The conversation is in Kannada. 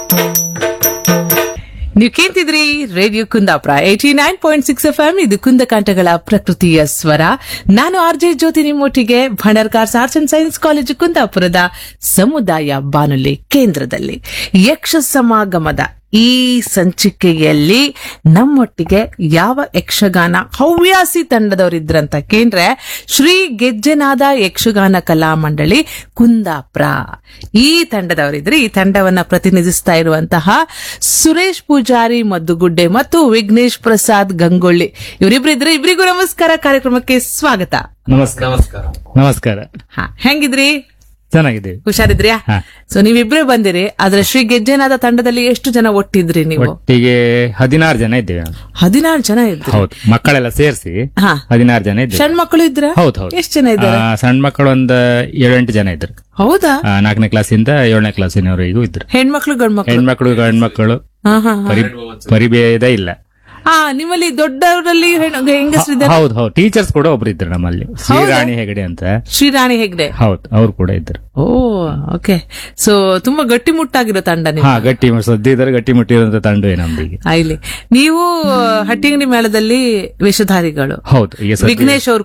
ನೀವು ಕೇಳ್ತಿದ್ರಿ radio Kundapura eighty nine point six F M ಇದು ಕುಂದಕಾಂಟಗಳ ಪ್ರಕೃತಿಯ ಸ್ವರ ನಾನು ಆರ್ ಜೆ ಜ್ಯೋತಿ ನಿಮ್ಮೊಟ್ಟಿಗೆ Bhandarkars arts and science college ಕುಂದಾಪುರದ ಸಮುದಾಯ ಬಾನುಲಿ ಕೇಂದ್ರದಲ್ಲಿ ಯಕ್ಷ ಸಮಾಗಮದ ಈ ಸಂಚಿಕೆಯಲ್ಲಿ ನಮ್ಮೊಟ್ಟಿಗೆ ಯಾವ ಯಕ್ಷಗಾನ ಹವ್ಯಾಸಿ ತಂಡದವರಿದ್ರಂತ ಕೇಂದ್ರೆ ಶ್ರೀ ಗೆಜ್ಜೆನಾದ ಯಕ್ಷಗಾನ ಕಲಾ ಮಂಡಳಿ ಕುಂದಾಪುರ ಈ ತಂಡದವರಿದ್ರೆ ಈ ತಂಡವನ್ನ ಪ್ರತಿನಿಧಿಸ್ತಾ ಇರುವಂತಹ ಸುರೇಶ್ ಪೂಜಾರಿ ಮದ್ದುಗುಡ್ಡೆ ಮತ್ತು ವಿಘ್ನೇಶ್ ಪ್ರಸಾದ್ ಗಂಗೊಳ್ಳಿ ಇವರಿಬ್ರಿದ್ರೆ ಇಬ್ರಿಗೂ ನಮಸ್ಕಾರ ಕಾರ್ಯಕ್ರಮಕ್ಕೆ ಸ್ವಾಗತ ನಮಸ್ಕಾರ ನಮಸ್ಕಾರ ನಮಸ್ಕಾರ ಹಾ ಹೆಂಗಿದ್ರಿ ಚೆನ್ನಾಗಿದ್ದೀವಿ ಹುಷಾರಿದ್ರ್ಯಾ ಹಾ. ಸೊ ನೀವಿಬ್ರೇ ಬಂದಿರಿ ಆದ್ರೆ ಶ್ರೀ ಗೆಜ್ಜೆನಾದ ತಂಡದಲ್ಲಿ ಎಷ್ಟು ಜನ ಒಟ್ಟಿದ್ರಿ ನೀವು ಒಟ್ಟಿಗೆ ಹದಿನಾರು ಜನ ಇದ್ದೇವೆ ನಾವು. ಹದಿನಾರು ಜನ ಇದ್ರಿ ಹೌದು ಮಕ್ಕಳೆಲ್ಲ ಸೇರಿಸಿ ಹಾ ಹದಿನಾರು ಜನ ಇದ್ದೇವೆ ಸಣ್ಣ ಮಕ್ಕಳು ಇದ್ರ ಹೌದು ಹೌದು ಎಷ್ಟು ಜನ ಇದ್ದಾರೆ ಆ, ಸಣ್ಣ ಮಕ್ಕಳು ಒಂದು ಏಳೆಂಟು ಜನ ಇದ್ರು ಹೌದಾ ಆ, ನಾಲ್ಕನೇ ಕ್ಲಾಸಿಂದ ಏಳನೇ ಕ್ಲಾಸಿನವರೆಗೂ ಇದ್ರು ಹೆಣ್ಮಕ್ಳು ಗಂಡ್ಮಕ್ಳು ಹೆಣ್ಮಕ್ಳು ಗಂಡ್ಮಕ್ಳು ಹಾ ಹಾ ಹಾ. ಪರಿ ಪರಿಭೇದ ಇಲ್ಲ ಆ ನಿಮ್ಮಲ್ಲಿ ದೊಡ್ಡವರಲ್ಲಿ ಹೆಣ್ಣು- ಹೆಂಗಸರಿದ್ದಾರೆ ಹೌದು ಹೌದು ಟೀಚರ್ಸ್ ಕೂಡ ಒಬ್ರು ಇದ್ರು ನಮ್ಮಲ್ಲಿ ಶ್ರೀರಾಣಿ ಹೆಗಡೆ ಅಂತ ಶ್ರೀರಾಣಿ ಹೆಗ್ಡೆ ಹೌದು ಅವ್ರು ಕೂಡ ಇದ್ರು ಓ ಓಕೆ ಸೊ ತುಂಬಾ ಗಟ್ಟಿಮುಟ್ಟಾಗಿರೋ ತಂಡ ನೀವು ಹಾ ಗಟ್ಟಿ ಸದ್ಯ ಇದ್ದಾರೆ ಗಟ್ಟಿ ಮುಟ್ಟಿರುವಂತ ತಂಡವೇ ನಮ್ದಿಗೆ ಆ, ಇಲ್ಲಿ ನೀವು ಹಟ್ಟಿಂಗಡಿ ಮೇಳದಲ್ಲಿ ವೇಷಧಾರಿಗಳು ಹೌದು ಈಗ ಸದ್ಯ ವಿಘ್ನೇಶ್ ಅವ್ರು